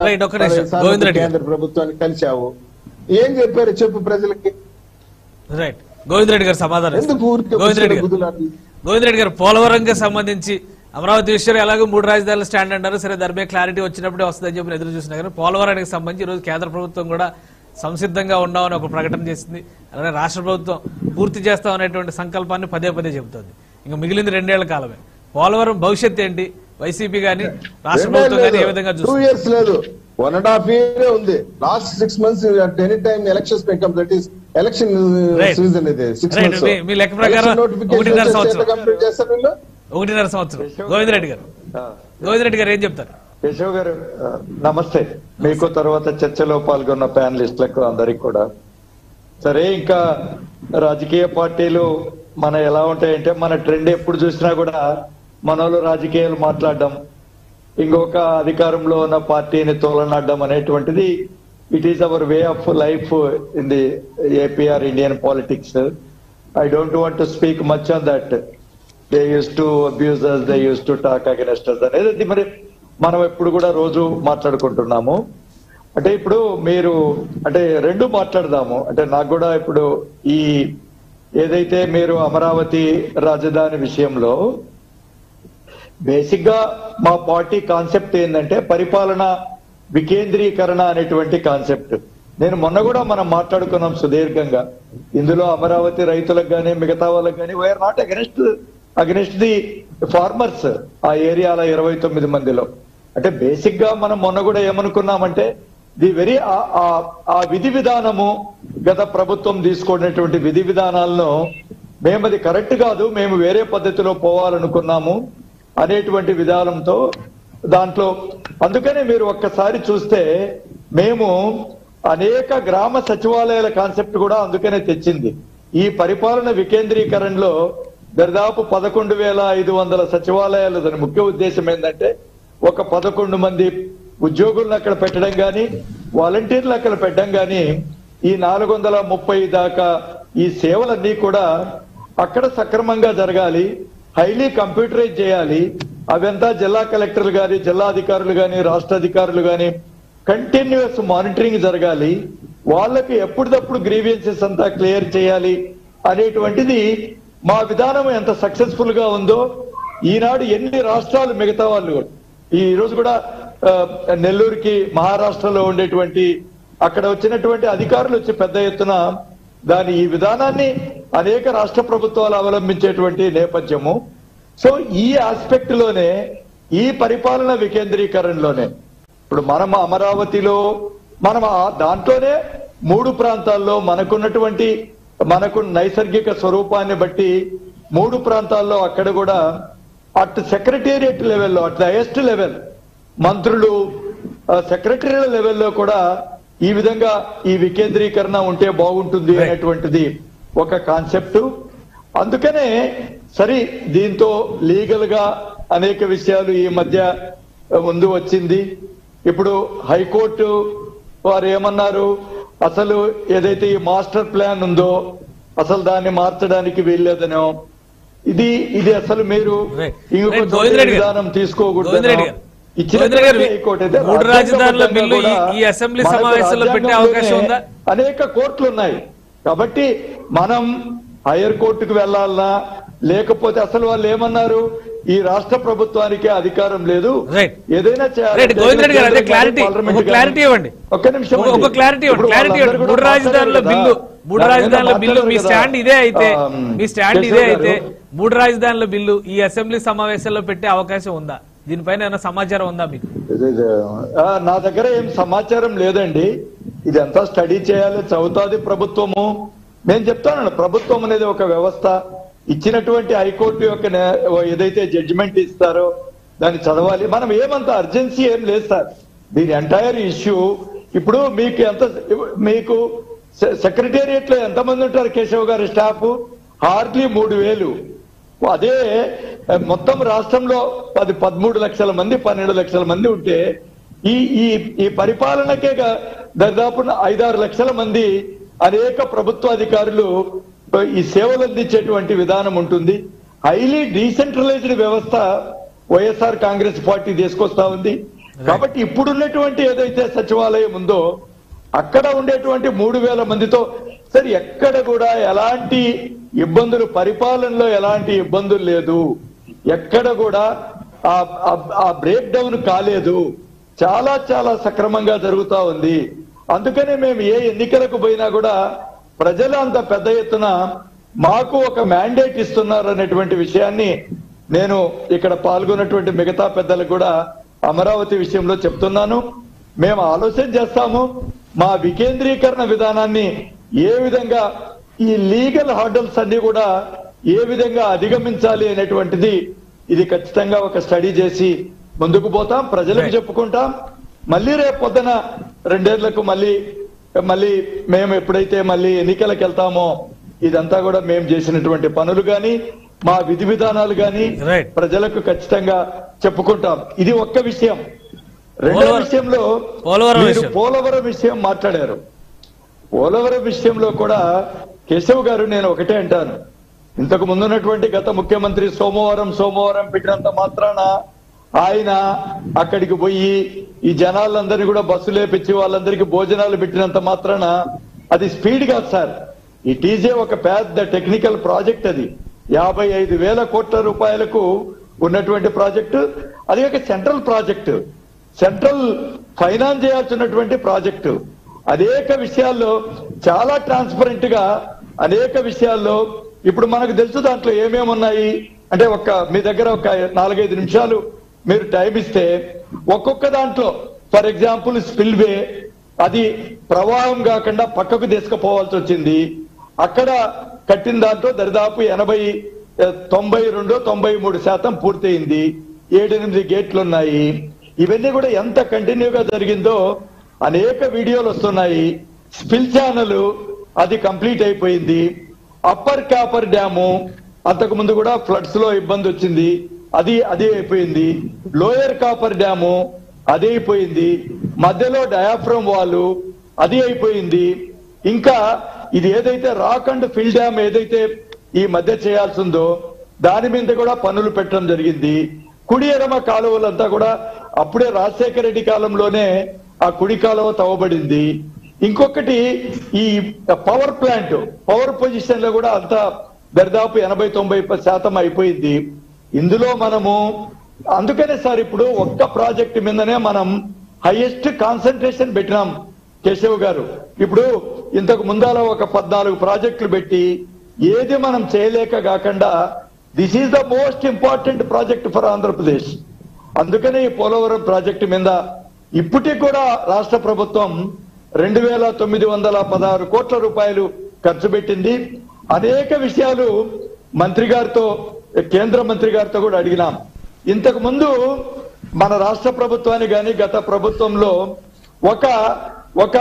Right, ఒక్క నిమిషం. పదహైదు సార్లు గోవింద్ రెడ్డి గారు. కేంద్ర ప్రభుత్వాన్ని కలిశావు ఏం చెప్పారు చెప్పు ప్రజలకి రైట్ గోవింద్ రెడ్డి గారు సమాధానం ఎందుకు ఇస్తారు. ఊరికే గోవింద్ రెడ్డి గారు గుద్దులాటలు? గోవింద్ రెడ్డి గారు పోలవరంకి సంబంధించి అమరావతి విషయంలో ఎలాగో మూడు రాజధానులు స్టాండ్ అంటారు సరే దాని మీద క్లారిటీ వచ్చినప్పుడే వస్తుందని చెప్పి ఎదురు చూసినా కానీ పోలవరానికి సంబంధించి ఈరోజు కేంద్ర ప్రభుత్వం కూడా సంసిద్ధంగా ఉన్నామని ఒక ప్రకటన చేసింది అలానే రాష్ట్ర ప్రభుత్వం పూర్తి చేస్తాం అనేటువంటి సంకల్పాన్ని పదే పదే చెబుతోంది ఇంకా మిగిలింది రెండేళ్ల కాలమే పోలవరం భవిష్యత్ ఏంటి వైసీపీ గాని రాష్ట్ర ప్రభుత్వం కానీ ఏ విధంగా టూ చూస్తుంది ఇయర్స్ లేదు వన్ అండ్ హాఫ్ ఇయర్ ఉంది last six months any time elections come that is election Right. Season ఇది సిక్స్ Right. మంత్స్ మీ- మీ లెక్క ప్రకారం ఒకటిన్నర సంవత్సరం. కంప్లీట్ చేస్తారు వీళ్ళు ఒకటిన్నర సంవత్సరం గోవింద్ రెడ్డి గారు గోవింద్ రెడ్డి గారు ఏం చెప్తారు కేశవ్ గారు ఆ, నమస్తే మీకు తర్వాత చర్చలో పాల్గొన్న ప్యానలిస్టులకు అందరికి కూడా సరే ఇంకా రాజకీయ పార్టీలు మన ఎలా ఉంటాయంటే మన ట్రెండ్ ఎప్పుడు చూసినా కూడా మన వాళ్ళు రాజకీయాలు మాట్లాడడం ఇంకొక అధికారంలో ఉన్న పార్టీని తోలనాడడం అనేటువంటిది it is our way of life in the APR Indian politics I don't want to speak much on that they use to abuse us they use to talk against us అనేది అది మరి మనం ఎప్పుడు కూడా రోజు మాట్లాడుకుంటున్నాము అంటే ఇప్పుడు మీరు అంటే రెండు మాట్లాడదాము అంటే నాకు కూడా ఇప్పుడు ఈ ఏదైతే మీరు అమరావతి రాజధాని విషయంలో బేసిక్ గా మా పార్టీ కాన్సెప్ట్ ఏంటంటే పరిపాలన వికేంద్రీకరణ అనేటువంటి కాన్సెప్ట్ నేను మొన్న కూడా మనం మాట్లాడుకున్నాం సుదీర్ఘంగా ఇందులో అమరావతి రైతులకు కానీ మిగతా వాళ్ళకి కానీ we are not against against the farmers ఆ ఏరియాల ఇరవై తొమ్మిది మందిలో అంటే బేసిక్ గా మనం మొన్న కూడా ఏమనుకున్నామంటే ది వెరీ ఆ విధి విధానము గత ప్రభుత్వం తీసుకున్నటువంటి విధి విధానాలను మేము అది కరెక్ట్ కాదు మేము వేరే పద్ధతిలో పోవాలనుకున్నాము అనేటువంటి విధానంతో దాంట్లో అందుకనే మీరు ఒక్కసారి చూస్తే మేము అనేక గ్రామ సచివాలయాల కాన్సెప్ట్ కూడా అందుకనే తెచ్చింది ఈ పరిపాలన వికేంద్రీకరణలో దాదాపు పదకొండు వేల ఐదు వందల సచివాలయాలు దాని ముఖ్య ఉద్దేశం ఏంటంటే ఒక పదకొండు మంది ఉద్యోగులను అక్కడ పెట్టడం గాని వాలంటీర్లు అక్కడ పెట్టడం గాని ఈ నాలుగు వందల ముప్పై దాకా ఈ సేవలన్నీ కూడా అక్కడ సక్రమంగా జరగాలి హైలీ కంప్యూటరైజ్ చేయాలి అవంతా జిల్లా కలెక్టర్లు గాని జిల్లా అధికారులు గాని రాష్ట్ర అధికారులు గాని కంటిన్యూస్ మానిటరింగ్ జరగాలి వాళ్ళకి ఎప్పటికప్పుడు గ్రీవియన్సెస్ అంతా క్లియర్ చేయాలి అనేటువంటిది మా విధానం ఎంత సక్సెస్ఫుల్ గా ఉందో ఈనాడు ఎన్ని రాష్ట్రాలు మిగతా వాళ్ళు ఈ రోజు కూడా ఆ, నెల్లూరుకి మహారాష్ట్రలో ఉండేటువంటి అక్కడ వచ్చినటువంటి అధికారులు వచ్చి పెద్ద ఎత్తున దాని ఈ విధానాన్ని అనేక రాష్ట్ర ప్రభుత్వాలు అవలంబించేటువంటి నేపథ్యము సో ఈ ఆస్పెక్ట్ లోనే ఈ పరిపాలన వికేంద్రీకరణలోనే ఇప్పుడు మనం అమరావతిలో మనం ఆ దాంట్లోనే మూడు ప్రాంతాల్లో మనకున్నటువంటి మనకు నైసర్గిక స్వరూపాన్ని బట్టి మూడు ప్రాంతాల్లో అక్కడ కూడా అట్ సెక్రటేరియట్ లెవెల్లో అట్ ద హైయెస్ట్ లెవెల్ మంత్రులు సెక్రటరీ లెవెల్లో కూడా ఈ విధంగా ఈ వికేంద్రీకరణ ఉంటే బాగుంటుంది Right. అనేటువంటిది ఒక కాన్సెప్ట్ అందుకనే సరే దీంతో లీగల్ గా అనేక విషయాలు ఈ మధ్య ముందు వచ్చింది ఇప్పుడు హైకోర్టు వారు ఏమన్నారు అసలు ఏదైతే ఈ మాస్టర్ ప్లాన్ ఉందో అసలు దాన్ని మార్చడానికి వీల్లేదనో ఇది ఇది అసలు మీరు Right. ఇంకొక Right, గోవింద్ రెడ్డి గారు. విధానం తీసుకోకూడదు గోవింద్ రెడ్డి గారు. ఇచ్చిన గోవింద్ రెడ్డి గారు, హైకోర్టు అయితే మూడు రాజధానుల బిల్లు ఈ- రాజ్యాంగబద్ధంగా ఈ అసెంబ్లీ మనకు సమావేశంలో పెట్టే రాజ్యాంగంలోనే అవకాశం ఉందా? అనేక కోర్టులు ఉన్నాయి కాబట్టి మనం హైయర్ కోర్టుకు వెళ్ళాలన్నా లేకపోతే అసలు వాళ్ళు ఏమన్నారు ఈ రాష్ట్ర ప్రభుత్వానికి అధికారం లేదు Right. ఏదైనా చేయాలి. రైట్ గోవింద్ రెడ్డి గారు అదే కేంద్రం క్లారిటీ కానీ, పార్లమెంట్ ఒక క్లారిటీ కానీ. ఇవ్వండి ఒక్క నిమిషం ఒక- ఒక అండి. క్లారిటీ ఇవ్వండి ఇప్పుడు క్లారిటీ ఇవ్వండి వాళ్ళందరూ మూడు కూడా రాజధానుల మాట్లాడారు బిల్లు కదా. మూడు దాని మీద రాజధానుల బిల్లు మీ మాట్లాడారు స్టాండ్ కదా. ఇదే అయితే ఆ, మీ స్టాండ్ కేశవ్ ఇదే గారు, అయితే మూడు రాజధానుల బిల్లు ఈ అసెంబ్లీ సమావేశంలో పెట్టే అవకాశం ఉందా దీనిపైన ఏమైనా సమాచారం ఉందా మీకు ఇది- ఇది, ఆ, నా దగ్గర ఏం సమాచారం లేదండి ఇదంతా స్టడీ చేయాలి చదువుతాది ప్రభుత్వము నేను చెప్తాను ప్రభుత్వం అనేది ఒక వ్యవస్థ ఇచ్చినటువంటి హైకోర్టు యొక్క నే- ఏదైతే జడ్జిమెంట్ ఇస్తారో దాన్ని చదవాలి మనం ఏమంత అర్జెన్సీ ఏం లేదు సార్ దీని ఎంటైర్ ఇష్యూ ఇప్పుడు మీకు ఎంత మీకు సెక్రటేరియట్ లో ఎంతమంది ఉంటారు కేశవ్ గారి స్టాఫ్ హార్డ్లీ మూడు వేలు అదే ఆ, మొత్తం రాష్ట్రంలో పది పదమూడు లక్షల మంది పన్నెండు లక్షల మంది ఉంటే ఈ ఈ ఈ పరిపాలనకే గా- దాదాపు ఐదారు లక్షల మంది అనేక ప్రభుత్వ అధికారులు ఆ, ఈ సేవలు అందించేటువంటి విధానం ఉంటుంది హైలీ డీసెంట్రలైజ్డ్ వ్యవస్థ వైఎస్ఆర్ కాంగ్రెస్ పార్టీ తీసుకొస్తా ఉంది కాబట్టి ఇప్పుడున్నటువంటి ఏదైతే సచివాలయం ఉందో అక్కడ ఉండేటువంటి మూడు వేల మందితో సరే ఎక్కడ కూడా ఎలాంటి ఇబ్బందులు పరిపాలనలో ఎలాంటి ఇబ్బందులు లేదు ఎక్కడ కూడా ఆ- ఆ- ఆ బ్రేక్ డౌన్ కాలేదు చాలా చాలా సక్రమంగా జరుగుతా ఉంది అందుకనే మేము ఏ ఎన్నికలకు పోయినా కూడా ప్రజలు అంత పెద్ద ఎత్తున మాకు ఒక మ్యాండేట్ ఇస్తున్నారు అనేటువంటి విషయాన్ని నేను ఇక్కడ పాల్గొన్నటువంటి మిగతా పెద్దలకు కూడా అమరావతి విషయంలో చెప్తున్నాను మేము ఆలోచన చేస్తాము మా వికేంద్రీకరణ విధానాన్ని ఏ విధంగా ఈ లీగల్ హార్డల్స్ అన్ని కూడా ఏ విధంగా అధిగమించాలి అనేటువంటిది ఇది ఖచ్చితంగా ఒక స్టడీ చేసి ముందుకు పోతాం ప్రజలకు Right. చెప్పుకుంటాం మళ్ళీ రేపు పొద్దున రెండేళ్లకు మళ్ళీ మళ్ళీ మేము ఎప్పుడైతే మళ్ళీ ఎన్నికలకు వెళ్తామో ఇదంతా కూడా మేము చేసినటువంటి పనులు గాని మా విధి విధానాలు గాని Right. ప్రజలకు ఖచ్చితంగా చెప్పుకుంటాం ఇది ఒక్క విషయం రెండో పోలవరం- విషయంలో పోలవరం మీరు విషయం. పోలవరం విషయం మాట్లాడారు పోలవరం విషయంలో కూడా కేశవ్ గారు నేను ఒకటే అంటాను ఇంతకు ముందున్నటువంటి గత ముఖ్యమంత్రి సోమవారం సోమవారం పెట్టినంత మాత్రాన ఆయన అక్కడికి పోయి ఈ జనాలందరినీ కూడా బస్సు లేపించి వాళ్ళందరికీ భోజనాలు పెట్టినంత మాత్రాన అది స్పీడ్ కాదు సార్ ఈ టీజే ఒక పెద్ద టెక్నికల్ ప్రాజెక్ట్ అది యాభై ఐదు వేల కోట్ల రూపాయలకు ఉన్నటువంటి ప్రాజెక్టు అది ఒక సెంట్రల్ ప్రాజెక్టు సెంట్రల్ ఫైనాన్స్ చేయాల్సినటువంటి ప్రాజెక్టు అనేక విషయాల్లో చాలా ట్రాన్స్పరెంట్ గా అనేక విషయాల్లో ఇప్పుడు మనకు తెలుసు దాంట్లో ఏమేమి ఉన్నాయి అంటే ఒక మీ దగ్గర ఒక నాలుగైదు నిమిషాలు మీరు టైం ఇస్తే ఒక్కొక్క దాంట్లో ఫర్ ఎగ్జాంపుల్ స్పిల్వే అది ప్రవాహం కాకుండా పక్కకు తీసుకుపోవాల్సి వచ్చింది అక్కడ కట్టిన దాంట్లో దరిదాపు ఎనభై ఏ, తొంభై రెండు తొంభై మూడు శాతం పూర్తయింది ఏడెనిమిది గేట్లు ఉన్నాయి ఇవన్నీ కూడా ఎంత కంటిన్యూగా జరిగిందో అనేక వీడియోలు వస్తున్నాయి స్పిల్ ఛానల్ అది కంప్లీట్ అయిపోయింది అప్పర్ కాపర్ డ్యాము అంతకు ముందు కూడా ఫ్లడ్స్ లో ఇబ్బంది వచ్చింది అది అది అయిపోయింది లోయర్ కాపర్ డ్యాము అది అయిపోయింది మధ్యలో డయాఫ్రమ్ వాల్ అది అయిపోయింది ఇంకా ఇది ఏదైతే రాక్ అండ్ ఫిల్ డ్యామ్ ఏదైతే ఈ మధ్య చేయాల్సి ఉందో దాని మీద కూడా పనులు పెట్టడం జరిగింది కుడి ఎడమ కాలువలంతా కూడా అప్పుడే రాజశేఖర రెడ్డి కాలంలోనే ఆ కుడి కాలువ తవ్వబడింది ఇంకొకటి ఈ పవర్ ప్లాంట్ పవర్ పొజిషన్ లో కూడా అంతా దరిదాపు ఎనభై తొంభై శాతం అయిపోయింది ఇందులో మనము అందుకనే సార్ ఇప్పుడు ఒక్క ప్రాజెక్ట్ మీదనే మనం హైయెస్ట్ కాన్సన్ట్రేషన్ పెట్టినాం కేశవ్ గారు ఇప్పుడు ఇంతకు ముందాల ఒక పద్నాలుగు ప్రాజెక్టులు పెట్టి ఏది మనం చేయలేక కాకుండా this is the most important project for Andhra Pradesh అందుకనే ఈ పోలవరం ప్రాజెక్టు మీద ఇప్పటికి కూడా రాష్ట్ర ప్రభుత్వం రెండు వేల తొమ్మిది వందల పదహారు కోట్ల రూపాయలు ఖర్చు పెట్టింది అనేక విషయాలు మంత్రి గారితో కేంద్ర మంత్రి గారితో కూడా అడిగినాం ఇంతకు ముందు మన రాష్ట్ర ప్రభుత్వాన్ని గాని గత ప్రభుత్వంలో ఒక ఒక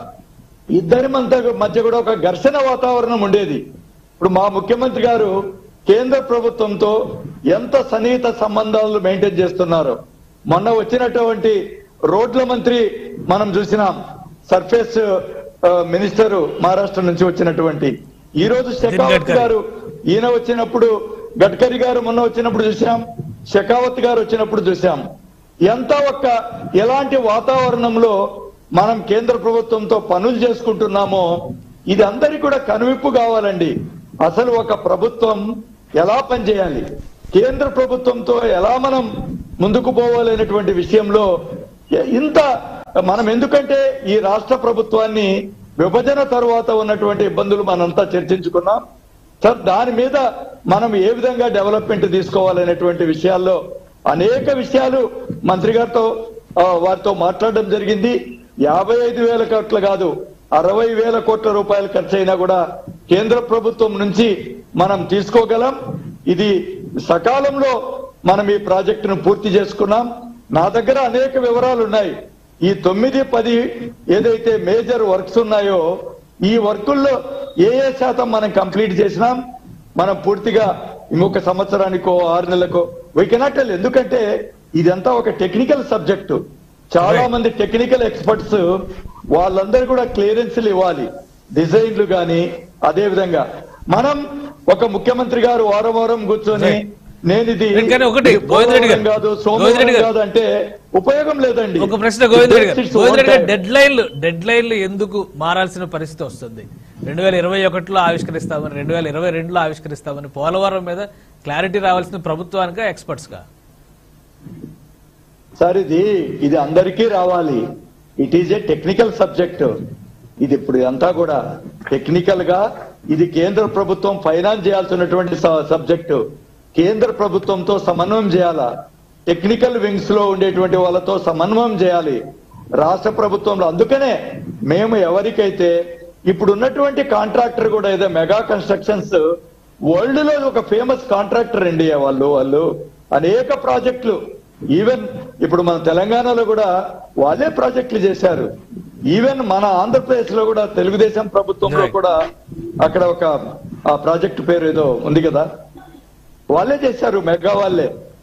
ఇద్దరి మధ్య మధ్య కూడా ఒక ఘర్షణ వాతావరణం ఉండేది ఇప్పుడు మా ముఖ్యమంత్రి గారు కేంద్ర ప్రభుత్వంతో ఎంత సన్నిహిత సంబంధాలు మెయింటైన్ చేస్తున్నారు మొన్న వచ్చినటువంటి రోడ్ల మంత్రి మనం చూసినాం సర్ఫేస్ ఆ, మినిస్టర్ మహారాష్ట్ర నుంచి వచ్చినటువంటి ఈ రోజు షెకావత్ గడ్కరీ. గారు ఈయన వచ్చినప్పుడు గడ్కరీ గారు మొన్న వచ్చినప్పుడు చూసాం షెకావత్ గారు వచ్చినప్పుడు చూసాం ఎంత ఒక్క ఎలాంటి వాతావరణంలో మనం కేంద్ర ప్రభుత్వంతో పనులు చేసుకుంటున్నామో ఇది అందరికీ కూడా కనువిప్పు కావాలండి అసలు ఒక ప్రభుత్వం ఎలా పనిచేయాలి కేంద్ర ప్రభుత్వంతో ఎలా మనం ముందుకు పోవాలనేటువంటి విషయంలో ఇంత మనం ఎందుకంటే ఈ రాష్ట్ర ప్రభుత్వాన్ని విభజన తరువాత ఉన్నటువంటి ఇబ్బందులు మనంతా చర్చించుకున్నాం సార్ దాని మీద మనం ఏ విధంగా డెవలప్మెంట్ తీసుకోవాలనేటువంటి విషయాల్లో అనేక విషయాలు మంత్రి గారితో ఆ, వారితో మాట్లాడడం జరిగింది యాభై ఐదు వేల కోట్లు కాదు అరవై వేల కోట్ల రూపాయలు ఖర్చు అయినా కూడా కేంద్ర ప్రభుత్వం నుంచి మనం తీసుకోగలం ఇది సకాలంలో మనం ఈ ప్రాజెక్టును పూర్తి చేసుకున్నాం నా దగ్గర అనేక వివరాలు ఉన్నాయి ఈ తొమ్మిది పది ఏదైతే మేజర్ వర్క్స్ ఉన్నాయో ఈ వర్కుల్లో ఏ ఏ శాతం మనం కంప్లీట్ చేసినాం మనం పూర్తిగా ఇంకొక సంవత్సరానికో ఆరు నెలలకో వీ కెనాట్ టెల్ ఎందుకంటే ఇదంతా ఒక టెక్నికల్ సబ్జెక్టు చాలా Right. మంది టెక్నికల్ ఎక్స్పర్ట్స్ వాళ్ళందరూ కూడా క్లియరెన్స్లు ఇవ్వాలి డిజైన్లు గాని అదే విధంగా మనం ఒక ముఖ్యమంత్రి గారు వారం వారం కూర్చొని Right. నేను ఇది కానీ ఒకటి, గోవింద్ రెడ్డి గారు, పోలవరం కాదు గోవింద్ సోమవారం రెడ్డి గారు. కాదు అంటే ఉపయోగం లేదండి ఒక ప్రశ్న గోవింద్ రెడ్డి గారు It's గోవింద్ రెడ్డి గారు one time. డెడ్ లైన్లు డెడ్ లైన్లు ఎందుకు మారాల్సిన పరిస్థితి వస్తుంది రెండు వేల ఇరవై ఒకటిలో ఆవిష్కరిస్తామని రెండు వేల ఇరవై రెండులో ఆవిష్కరిస్తామని పోలవరం మీద క్లారిటీ రావాల్సిన ప్రభుత్వానికా ఎక్స్పర్ట్స్ గా సార్ ఇది ఇది అందరికీ రావాలి it is a technical subject ఇది ఇప్పుడు ఇదంతా కూడా టెక్నికల్ గా ఇది కేంద్ర ప్రభుత్వం ఫైనాన్స్ చేయాల్సినటువంటి సబ్జెక్టు కేంద్ర ప్రభుత్వంతో సమన్వయం చేయాలా టెక్నికల్ వింగ్స్ లో ఉండేటువంటి వాళ్ళతో సమన్వయం చేయాలి రాష్ట్ర ప్రభుత్వంలో అందుకనే మేము ఎవరికైతే ఇప్పుడు ఉన్నటువంటి కాంట్రాక్టర్ కూడా ఏదో మెగా కన్స్ట్రక్షన్స్ వరల్డ్ లో ఒక ఫేమస్ కాంట్రాక్టర్ అండి వాళ్ళు వాళ్ళు అనేక ప్రాజెక్టులు ఈవెన్ ఇప్పుడు మన తెలంగాణలో కూడా వాళ్ళే ప్రాజెక్టులు చేశారు ఈవెన్ మన ఆంధ్రప్రదేశ్ లో కూడా తెలుగుదేశం ప్రభుత్వంలో Right. కూడా అక్కడ ఒక ఆ ప్రాజెక్టు పేరు ఏదో ఉంది కదా వాళ్ళే చేశారు మెగా వాళ్ళే